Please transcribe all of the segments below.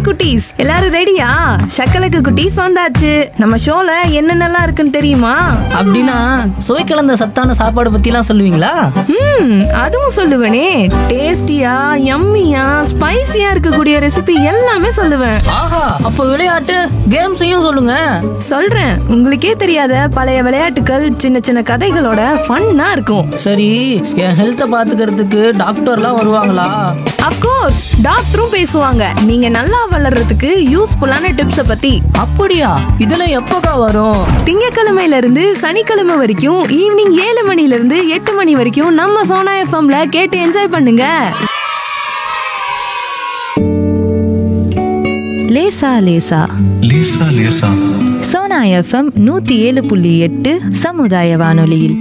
குட்டீஸ் எல்லாரும் ரெடியா சக்கலக்கு குட்டீஸ் வந்தாச்சு நம்ம ஷோல என்னென்னலாம் இருக்குன்னு தெரியுமா அப்படின்னா சுவை கலந்த சத்தான சாப்பாடு பத்திலாம் சொல்லுவீங்களா ம் அதுவும் சொல்லுவேனே டேஸ்டியா யம்மியா ஸ்பைசியா இருக்கக்கூடிய ரெசிபி எல்லாமே சொல்லுவேன் ஆஹா அப்ப விளையாட்டு கேம்ஸையும் சொல்லுங்க சொல்றேன் உங்களுக்கே தெரியாத பழைய விளையாட்டுகள் சின்ன சின்ன கதைகளோட ஃபன்னா இருக்கும் சரி என் ஹெல்த்தை பாத்துக்கிறதுக்கு டாக்டர்லாம் வருவாங்களா அப்கோர்ஸ் டாக்டரும் பேசுவாங்க நீங்க நல்லா வளர்றதுக்கு யூஸ்ஃபுல்லான டிப்ஸ பத்தி அப்படியா இதெல்லாம் எப்போக்கா வரும் திங்கக்கிழமையில இருந்து சனிக்கிழமை வரைக்கும் ஈவினிங் ஏழு மணில இருந்து எட்டு மணி வரைக்கும் நம்ம சோனா எஃப்எம்ல கேட்டு என்ஜாய் பண்ணுங்க லேசா லேசா லேசா லேசா சோனா எஃப்எம் நூத்தி ஏழு புள்ளி எட்டு சமுதாய வானொலியில்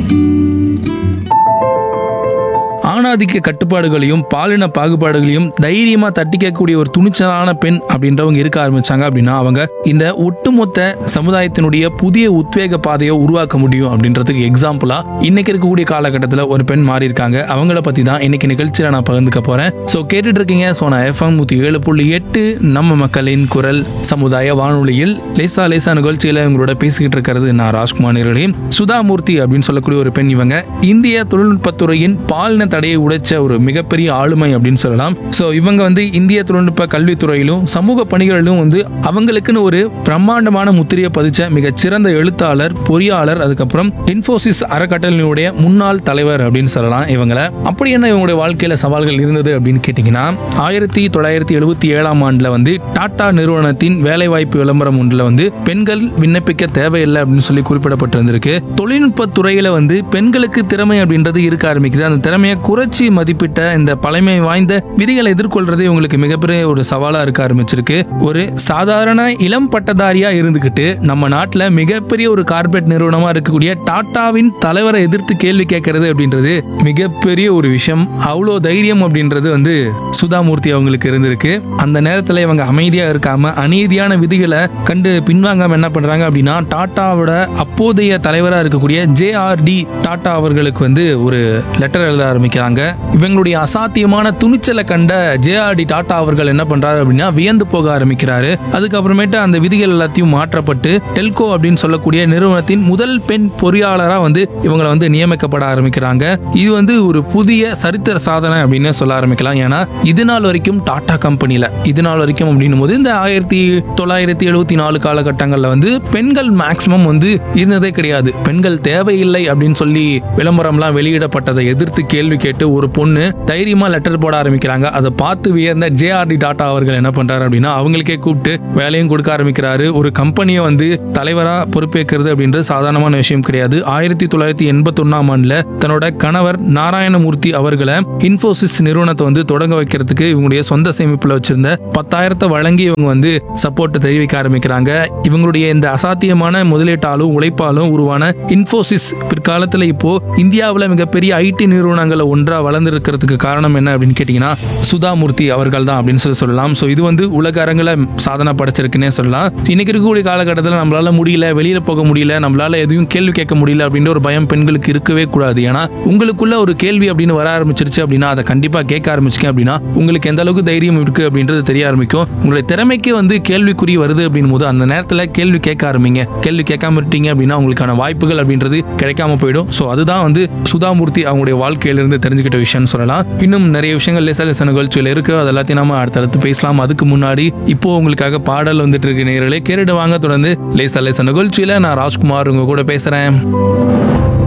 ஆணாதிக்க கட்டுப்பாடுகளையும் பாலின பாகுபாடுகளையும் தைரியமா தட்டி கேட்கக்கூடிய ஒரு துணிச்சலான பெண் அப்படின்றவங்க இருக்க ஆரம்பிச்சாங்க அப்படின்னா அவங்க இந்த ஒட்டுமொத்த சமுதாயத்தினுடைய புதிய உத்வேக பாதையை உருவாக்க முடியும் அப்படின்றதுக்கு எக்ஸாம்பிளா இன்னைக்கு இருக்கக்கூடிய காலகட்டத்தில் ஒரு பெண் மாறி இருக்காங்க அவங்கள பத்தி தான் இன்னைக்கு நிகழ்ச்சியில நான் பகிர்ந்துக்க போறேன் ஸோ கேட்டுட்டு இருக்கீங்க சோனா எஃப்எம் நூத்தி ஏழு புள்ளி எட்டு நம்ம மக்களின் குரல் சமுதாய வானொலியில் லேசா லேசா நிகழ்ச்சியில இவங்களோட பேசிக்கிட்டு இருக்கிறது நான் ராஜ்குமார் நேரடி சுதாமூர்த்தி அப்படின்னு சொல்லக்கூடிய ஒரு பெண் இவங்க இந்திய தொழில்நுட்பத்துறையின் பாலின தடையை உடைச்ச ஒரு மிகப்பெரிய ஆளுமை அப்படின்னு சொல்லலாம் ஸோ இவங்க வந்து இந்திய தொழில்நுட்ப கல்வித்துறையிலும் சமூக பணிகளிலும் வந்து அவங்களுக்குன்னு ஒரு பிரம்மாண்டமான முத்திரையை பதிச்ச மிகச்சிறந்த எழுத்தாளர் பொறியாளர் அதுக்கப்புறம் இன்ஃபோசிஸ் அறக்கட்டளையினுடைய முன்னாள் தலைவர் அப்படின்னு சொல்லலாம் இவங்கள அப்படி என்ன இவங்களுடைய வாழ்க்கையில சவால்கள் இருந்தது அப்படின்னு கேட்டிங்கன்னா ஆயிரத்தி தொள்ளாயிரத்தி எழுபத்தி ஏழாம் ஆண்டுல வந்து டாடா நிறுவனத்தின் வேலைவாய்ப்பு விளம்பரம் ஒன்றில் வந்து பெண்கள் விண்ணப்பிக்க தேவையில்லை அப்படின்னு சொல்லி குறிப்பிடப்பட்டிருந்திருக்கு தொழில்நுட்ப துறையில வந்து பெண்களுக்கு திறமை அப்படின்றது இருக்க ஆரம்பிக்குது அந்த திறமையை குறைச்சி மதிப்பிட்ட இந்த பழமை வாய்ந்த விதிகளை எதிர்கொள்றது இவங்களுக்கு மிகப்பெரிய ஒரு சவாலா இருக்க ஆரம்பிச்சிருக்கு ஒரு சாதாரண இளம் பட்டதாரியா இருந்துகிட்டு நம்ம நாட்டுல மிகப்பெரிய ஒரு கார்பரேட் நிறுவனமா இருக்கக்கூடிய டாட்டாவின் தலைவரை எதிர்த்து கேள்வி கேட்கறது அப்படின்றது மிகப்பெரிய ஒரு விஷயம் அவ்வளோ தைரியம் அப்படின்றது வந்து சுதாமூர்த்தி அவங்களுக்கு இருந்திருக்கு அந்த நேரத்துல இவங்க அமைதியா இருக்காம அநீதியான விதிகளை கண்டு பின்வாங்காம என்ன பண்றாங்க அப்படின்னா டாட்டாவோட அப்போதைய தலைவரா இருக்கக்கூடிய ஜே ஆர் டி டாட்டா அவர்களுக்கு வந்து ஒரு லெட்டர் எழுத ஆரம்பிக்கிறாங்க இவங்களுடைய அசாத்தியமான துணிச்சலை கண்ட ஜே ஆர் டி டாட்டா அவர்கள் என்ன பண்றாரு அப்படின்னா வியந்து போக ஆரம்பிக்கிறாரு அதுக்கப்புறமேட்டு அந்த விதிகள் எல்லாத்தையும் மாற்றப்பட்டு டெல்கோ அப்படின்னு சொல்லக்கூடிய நிறுவனத்தின் முதல் பெண் பொறியாளரா வந்து இவங்களை வந்து நியமிக்கப்பட ஆரம்பிக்கிறாங்க இது வந்து ஒரு புதிய சரித்திர சாதனை அப்படின்னு சொல்ல ஆரம்பிக்கலாம் ஏன்னா இது நாள் வரைக்கும் டாடா கம்பெனில இது நாள் வரைக்கும் அப்படின்னும் போது இந்த ஆயிரத்தி தொள்ளாயிரத்தி எழுபத்தி நாலு காலகட்டங்களில் வந்து பெண்கள் மேக்சிமம் வந்து இருந்ததே கிடையாது பெண்கள் தேவையில்லை அப்படின்னு சொல்லி விளம்பரம்லாம் வெளியிடப்பட்டதை எதிர்த்து கேள்வி கேட்டு ஒரு பொண்ணு தைரியமா லெட்டர் போட ஆரம்பிக்கிறாங்க அதை பார்த்து வியந்த ஜேஆர்டி டாட்டா அவர்கள் என்ன பண்றாரு அப்படின்னா அவங்களுக்கே கூப்பிட்டு வேலையும் கொடுக்க ஆரம்பிக்கிறாரு ஒரு கம்பெனியை வந்து தலைவரா பொறுப்பேற்கிறது அப்படின்றது சாதாரணமான விஷயம் கிடையாது ஆயிரத்தி தொள்ளாயிரத்தி எண்பத்தி ஒன்னாம் ஆண்டுல தன்னோட கணவர் நாராயணமூர்த்தி அவர்களை இன்ஃபோசிஸ் நிறுவனத்தை வந்து தொடங்க வைக்கிறதுக்கு இவங்களுடைய சொந்த சேமிப்புல வச்சிருந்த பத்தாயிரத்தை வழங்கி இவங்க வந்து சப்போர்ட் தெரிவிக்க ஆரம்பிக்கிறாங்க இவங்களுடைய இந்த அசாத்தியமான முதலீட்டாலும் உழைப்பாலும் உருவான இன்ஃபோசிஸ் பிற்காலத்துல இப்போ இந்தியாவுல மிகப்பெரிய ஐடி நிறுவனங்களை ஒன்றா வளர்ந்திருக்கிறதுக்கு காரணம் என்ன அப்படின்னு கேட்டீங்கன்னா சுதாமூர்த்தி அவர்கள் தான் அப்படின்னு சொல்லி சொல்லலாம் ஸோ இது வந்து உலக அரங்கில் சாதனை படைச்சிருக்குன்னே சொல்லலாம் இன்னைக்கு இருக்கக்கூடிய காலகட்டத்தில் நம்மளால முடியல வெளியில போக முடியல நம்மளால எதையும் கேள்வி கேட்க முடியல அப்படின்ற ஒரு பயம் பெண்களுக்கு இருக்கவே கூடாது ஏன்னா உங்களுக்குள்ள ஒரு கேள்வி அப்படின்னு வர ஆரம்பிச்சிருச்சு அப்படின்னா அதை கண்டிப்பா கேட்க ஆரம்பிச்சிங்க அப்படின்னா உங்களுக்கு எந்த அளவுக்கு தைரியம் இருக்கு அப்படின்றது தெரிய ஆரம்பிக்கும் உங்களுடைய திறமைக்கு வந்து கேள்விக்குறி வருது அப்படின் போது அந்த நேரத்தில் கேள்வி கேட்க ஆரம்பிங்க கேள்வி கேட்காம இருட்டீங்க அப்படின்னா உங்களுக்கான வாய்ப்புகள் அப்படின்றது கிடைக்காம போயிடும் ஸோ அதுதான் வந்து சுதாமூர்த்தி அவங்களுடைய வாழ்க்கையிலிருந்து தெரிஞ்சுக்கிட்ட விஷயம்னு சொல்லலாம் இன்னும் நிறைய விஷயங்கள் லேசா லேசா நிகழ்ச்சியில் இருக்கு அது எல்லாத்தையும் நாம அடுத்தடுத்து பேசலாம் அதுக்கு முன்னாடி இப்போ உங்களுக்காக பாடல் வந்துட்டு இருக்கு நேரலே கேட்டுட்டு வாங்க தொடர்ந்து லேசா லேசா நிகழ்ச்சியில நான் ராஜ்குமார் உங்க கூட பேசுறேன்